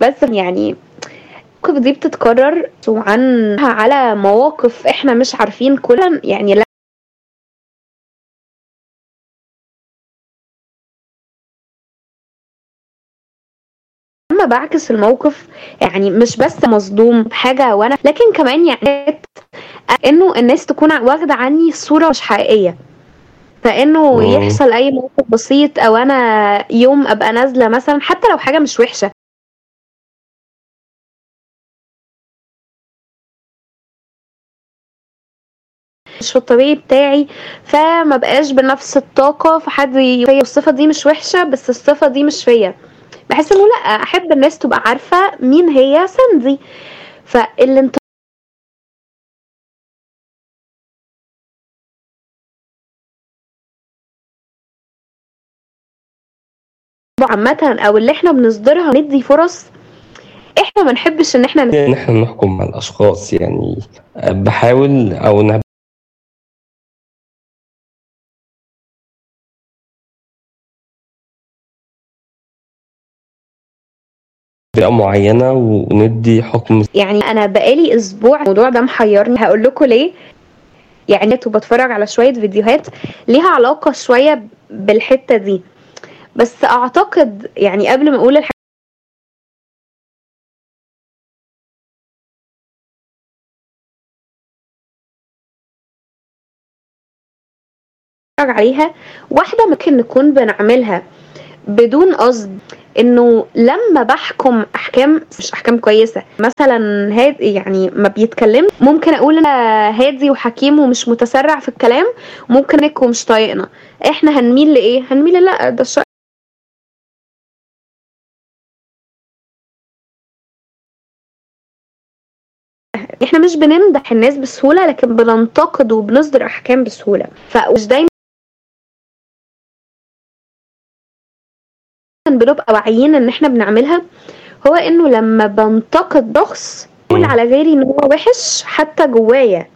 بس يعني المواقف دي بتتكرر وعنها على مواقف احنا مش عارفين كلها يعني لا لما بعكس الموقف يعني مش بس مصدوم بحاجة وانا لكن كمان يعني انه الناس تكون واخدة عني صورة مش حقيقية فانه مم. يحصل اي موقف بسيط او انا يوم ابقى نازلة مثلا حتى لو حاجة مش وحشة مش في الطبيعي بتاعي فما بقاش بنفس الطاقة فحد يقول الصفة دي مش وحشة بس الصفة دي مش فيا بحس انه لا احب الناس تبقى عارفة مين هي ساندي فالانطباع عامة او اللي احنا بنصدرها ندي فرص احنا ما نحبش ان احنا ان احنا نحكم على الاشخاص يعني بحاول او إن بطريقة معينة وندي حكم يعني انا بقالي اسبوع الموضوع ده محيرني هقول لكم ليه يعني وبتفرج على شوية فيديوهات ليها علاقة شوية بالحتة دي بس اعتقد يعني قبل ما اقول الحاجة بتفرج عليها واحدة ممكن نكون بنعملها بدون قصد انه لما بحكم احكام مش احكام كويسه مثلا هادي يعني ما بيتكلم ممكن اقول انا هادي وحكيم ومش متسرع في الكلام ممكن انكم مش طايقنا احنا هنميل لايه هنميل لا ده الشخص احنا مش بنمدح الناس بسهوله لكن بننتقد وبنصدر احكام بسهوله فمش دايما بنبقى واعيين ان احنا بنعملها هو انه لما بنتقد شخص بقول على غيري ان هو وحش حتى جوايا